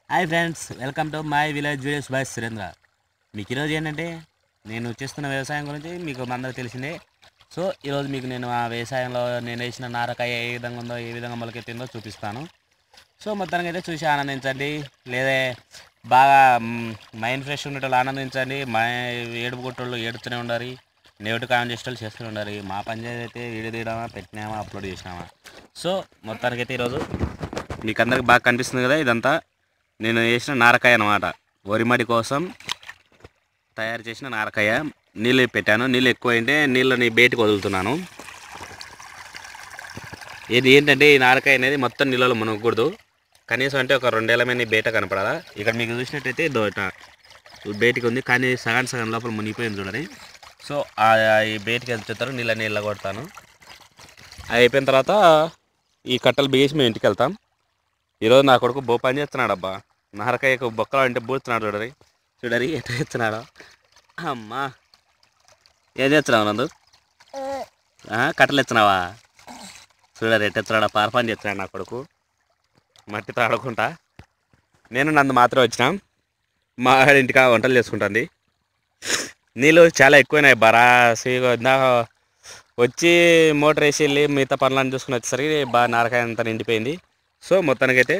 Hi friends welcome to my village videos by Surendra మీకు ఈరోజు ఏంటంటే నేను చేస్తున్న వ్యవసాయం గురించి మీకు అందరికి తెలిసిందే సో ఈరోజు మీకు నేను ఆ వ్యవసాయంలో నేను వేసిన నారకాయ ఏ విధంగా ఉందో ఏ విధంగా మొలకెత్తిందో చూపిస్తాను సో మొత్తానికి అయితే చూసి ఆనందించండి లేదే బాగా మ్, మైండ్ ఫ్రెష్ ఉండేటోళ్ళు ఆనందించండి మా ఏడుపు కొట్టోళ్ళు ఏడుతూనే ఉండాలి నెగిటివ్ కామెంట్ చేసేటోళ్ళు చేస్తూనే ఉండాలి మా పంచాయతీ అయితే వీడియో తీయడమా పెట్టినామా అప్లోడ్ చేసినామా సో మొత్తానికి అయితే ఈరోజు మీకు అందరికి బాగా కనిపిస్తుంది కదా ఇదంతా నేను వేసిన నారకాయ అనమాట వరిమడి కోసం తయారు చేసిన నారకాయ నీళ్ళు పెట్టాను నీళ్ళు ఎక్కువ అయింటే నీళ్ళని బయటకు వదులుతున్నాను ఇది ఏంటంటే ఈ నారకాయ అనేది మొత్తం నీళ్ళలో మునగకూడదు కనీసం అంటే ఒక రెండేళ్ళమైన బయట కనపడాలా ఇక్కడ మీకు చూసినట్టయితే ఇదో ఇట్లా బయటికి ఉంది కానీ సగం సగం లోపల మునిగిపోయింది చూడండి సో ఆ ఈ బయటికి వెళ్తారు నీళ్ళ నీళ్ళ కొడతాను అది అయిపోయిన తర్వాత ఈ కట్టలు బిగేసి మేము ఇంటికి వెళ్తాం ఈరోజు నా కొడుకు బో పని చేస్తున్నాడు అబ్బా నారకాయకు బొక్కలు అంటే బూస్తున్నాడు చూడరి చూడరి ఎట్లా చేస్తున్నాడు అమ్మా ఏం చేస్తున్నావు నందు ఆ, కట్టలు ఎత్తున్నావా చూడరు ఎట్ట ఎత్తున్నాడా పార పని చేస్తున్నాడు నా కొడుకు మట్టితో ఆడుకుంటా నేను నందు మాత్రం వచ్చినాం మా ఆవిడ ఇంటికి వంటలు చేసుకుంటుంది నీళ్ళు చాలా ఎక్కువైనాయి బరా ఇందాక వచ్చి మోటార్ వేసి వెళ్ళి మిగతా పనులను చూసుకుని వచ్చేసరికి బాగా నారకాయ అంతా నిండిపోయింది సో మొత్తానికైతే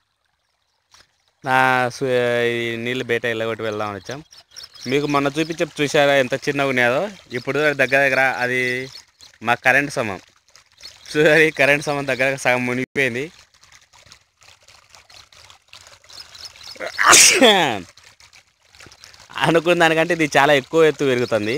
నా సు- ఈ నీళ్ళు బయట వెళ్ళగొట్టి వెళ్దామని వచ్చాం మీకు మొన్న చూపించే చూసారా ఎంత చిన్నగా ఉన్నాయో ఇప్పుడు దగ్గర దగ్గర అది మా కరెంట్ సమం చూడాలి కరెంట్ సమం దగ్గర దగ్గర సగం మునిగిపోయింది అనుకున్న దానికంటే ఇది చాలా ఎక్కువ ఎత్తు పెరుగుతుంది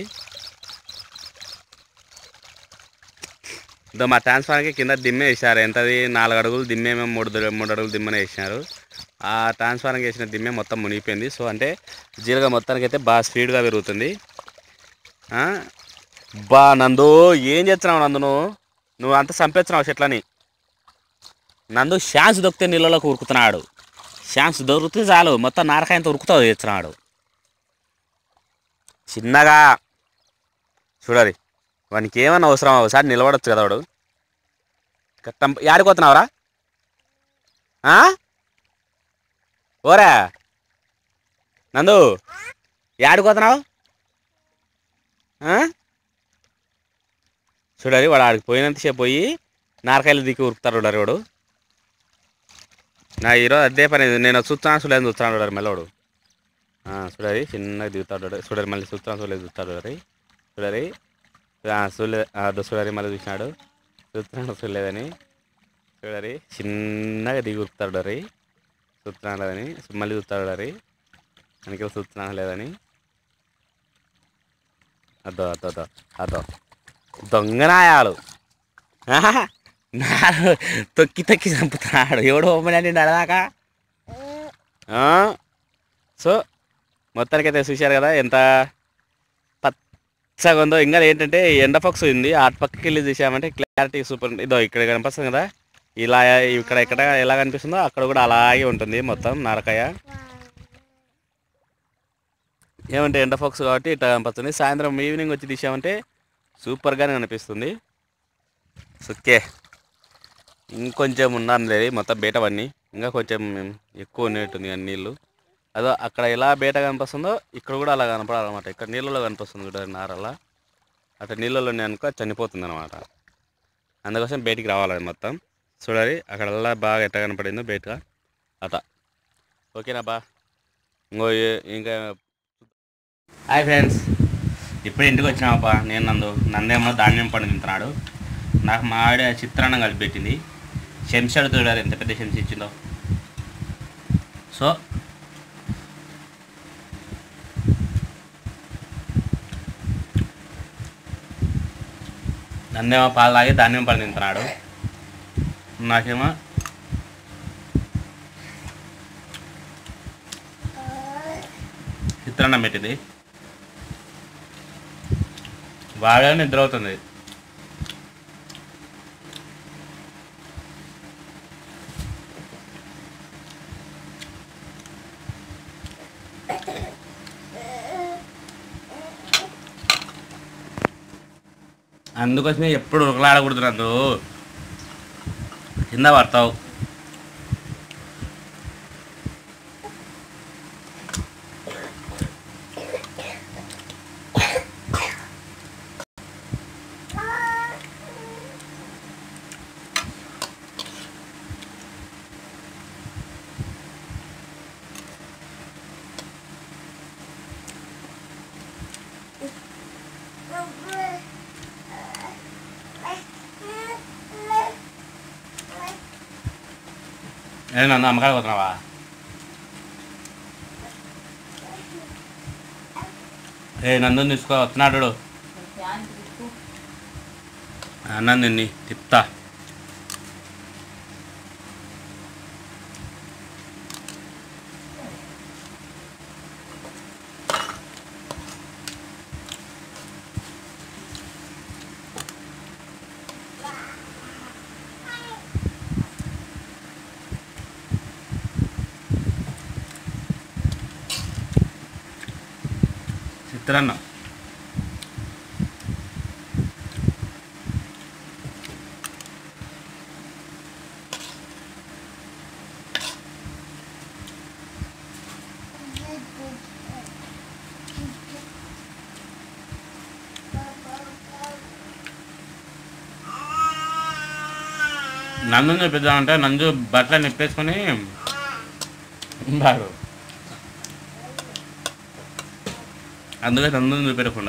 ఇదో మా ట్రాన్స్ఫార్మర్కి కింద దిమ్మే వేసారు ఎంతది నాలుగు అడుగులు దిమ్మేమో మూడు దు- మూడు అడుగులు దిమ్మనే వేసినారు ఆ ట్రాన్స్ఫార్మర్కి వేసిన దిమ్మే మొత్తం మునిగిపోయింది సో అంటే జీలగా మొత్తానికి అయితే బాగా స్పీడ్గా పెరుగుతుంది ఆ? బా నందు ఏం చేస్తున్నావు నందు నువ్వు నువ్వు అంత చంపేస్తున్నావు చెట్లని నందు ఛాన్స్ దొరికితే నీళ్ళలోకి ఉరుకుతున్నాడు ఛాన్స్ దొరికితే చాలు మొత్తం నారకాయంతో ఉరుకుతావు చేస్తున్నాడు చిన్నగా చూడాలి వానికి ఏమన్నా అవసరం ఒకసారి నిలబడచ్చు కదా వాడు కట్టం యాడిపోతున్నావురా ఆ? ఓరా నందు యాడిపోతున్నావు చూడాలి వాడు ఆడికి పోయినంతసేపు పోయి నారకాయలు దిక్కి ఉరుకుతారు చూడాలి వాడు నా ఈరోజు అదే పని నేను చూస్తున్నాను చూడలేదు చూస్తున్నాను చూడాలి మెల్లవాడు ఆ, చూడాలి చిన్నగా దిగుతాడు చూడాలి చూడాలి మళ్ళీ చూస్తున్నాను చూడలేదు చూస్తాడు చూడాలి చూడాలి ఆ, చూడలే అదో చూడాలి మళ్ళీ చూసినాడు చూస్తున్నాడు చూడలేదని చూడాలి చిన్నగా దిగి ఉరుకుతాడు చూడాలి చూస్తున్నాడు లేదని మళ్ళీ చూస్తాడు చూడాలి వెనకాల చూస్తున్నాను లేదని అదో అదో అదో అదో దొంగనాయాలు ఆహా! నాడు తొక్కి తొక్కి చంపుతున్నాడు ఎవడు ఓపెన్ నడదాకా సో మొత్తానికైతే చూశారు కదా ఎంత పచ్చగా ఉందో ఇంకా ఏంటంటే ఎండ పక్ష ఉంది ఆ పక్కకి వెళ్ళి చూసామంటే క్లారిటీ సూపర్ ఉంది ఇదో ఇక్కడ కనిపిస్తుంది కదా ఇలా ఇక్కడ ఇక్కడ ఎలా కనిపిస్తుందో అక్కడ కూడా అలాగే ఉంటుంది మొత్తం నారకాయ ఏమంటే ఎండ ఫోక్స్ కాబట్టి ఇట్లా కనిపిస్తుంది సాయంత్రం ఈవినింగ్ వచ్చి తీసామంటే సూపర్గానే కనిపిస్తుంది ఓకే ఇంకొంచెం ఉన్నాను లేదు మొత్తం బేటవన్నీ ఇంకా కొంచెం ఎక్కువ ఉన్నట్టుంది కానీ నీళ్ళు అదో అక్కడ ఎలా బేట కనిపిస్తుందో ఇక్కడ కూడా అలా కనపడాలన్నమాట ఇక్కడ నీళ్ళలో కనిపిస్తుంది కూడా నారలా అట్లా నీళ్ళలో అనుకో చనిపోతుంది అనమాట అందుకోసం బయటికి రావాలి మొత్తం చూడాలి అక్కడల్లా బాగా ఎట్ట కనపడిందో బయటగా అట ఓకేనా బా ఇంకో ఏ- ఇంకా హాయ్ ఫ్రెండ్స్ ఇప్పుడు ఇంటికి వచ్చినామప్ప నేను నందు నందేమో ధాన్యం పండు తింటున్నాడు నాకు మా ఆవిడ చిత్రాన్నం కలిపి పెట్టింది శంషాడు చూడాలి ఎంత పెద్ద శంష ఇచ్చిందో సో నందేమో పాలు తాగి ధాన్యం పండు తింటున్నాడు నాకేమో చిత్రాన్నం పెట్టింది బాగా నిద్ర అవుతుంది అందుకోసమే ఎప్పుడు ఉరకలాడకూడదు నందు కింద పడతావు ఏ నన్ను అమ్మకాడికి పోతున్నావా ఏ నందుని తీసుకో వస్తున్నాడు ఫ్యాన్ తిప్పు అన్నం తిన్ని తిప్తా చిత్రాన్నం నందు చెప్పిద్దామంటే నందు బట్టలు నిప్పేసుకొని బాగు అందుకే నందు చూపెట్టకుండా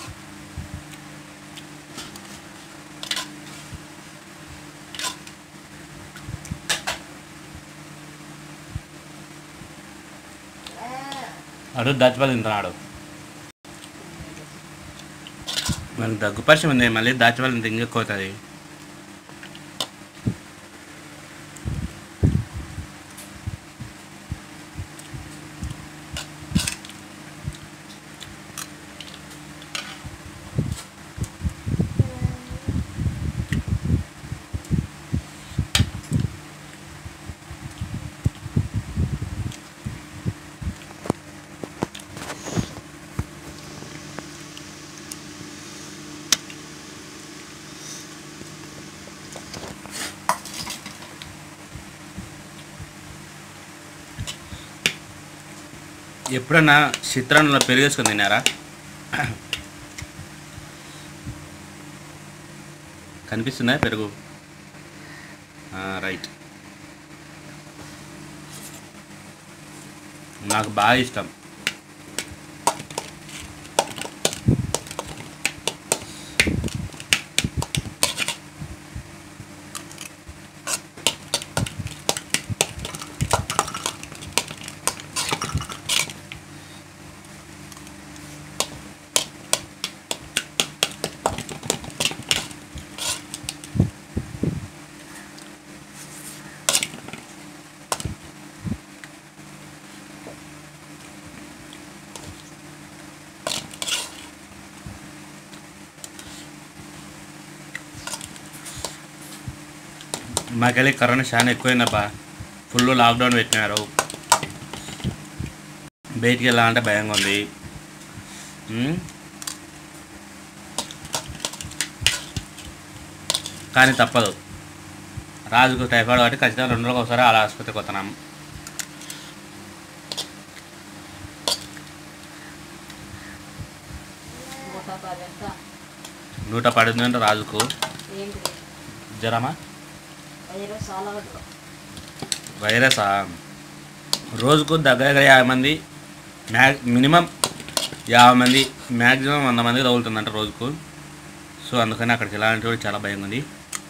అడు దాచిపాలు తింటున్నాడు మనకి దగ్గు పరిచయం ఉంది మళ్ళీ దాచిపాలు తింటే ఇంకా ఎక్కువ అవుతుంది ఎప్పుడన్నా చిత్రాన్నంలో పెరిగేసుకొని తిన్నారా కనిపిస్తుందా పెరుగు ఆ, రైట్ నాకు బాగా ఇష్టం మాకెళ్ళి కరోనా చాలా ఎక్కువైందబ్బా ఫుల్ లాక్డౌన్ పెట్టినారు బయటికి వెళ్ళాలంటే భయంగా ఉంది ఉమ్. కానీ తప్పదు రాజుకు టైఫాయిడ్ కాబట్టి ఖచ్చితంగా రెండు రోజులకు ఒకసారి అలా ఆసుపత్రికి వస్తున్నాం నూట పది ఎంత నూట పడింది అంటే రాజుకు ఏంటి జ్వరమా వైరస్ చాలా వరకు వైరసా రోజుకు దగ్గర దగ్గర యాభై మంది మ్యా మినిమం యాభై మంది మ్యాక్సిమం వంద మంది తగులుతుందంట రోజుకు సో అందుకని అక్కడికి వెళ్ళాలంటే కూడా చాలా భయంగా ఉంది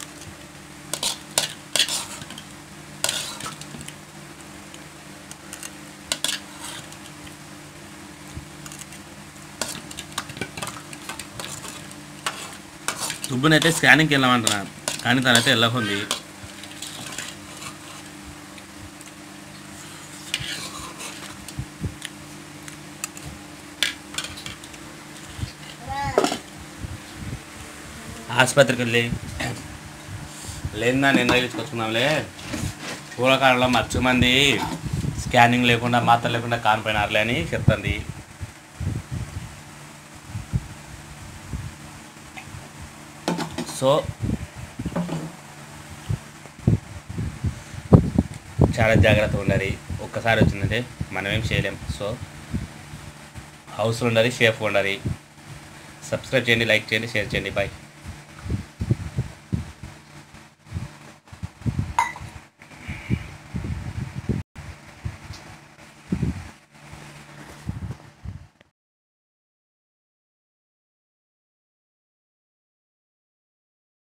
సుబ్బునైతే స్కానింగ్కి వెళ్ళామంటున్నా కానీ తనైతే వెళ్ళకుంది ఆసుపత్రికి వెళ్ళి లేనిదా నిన్న తీసుకొచ్చుకున్నాంలే పూలకాడలో మచ్చు మంది స్కానింగ్ లేకుండా మాత్ర లేకుండా కానిపోయినారులే అని చెప్తుంది సో చాలా జాగ్రత్తగా ఉండాలి ఒక్కసారి వచ్చిందంటే మనం ఏం చేయలేం సో హౌస్లో ఉండాలి సేఫ్గా ఉండాలి సబ్స్క్రైబ్ చేయండి లైక్ చేయండి షేర్ చేయండి బాయ్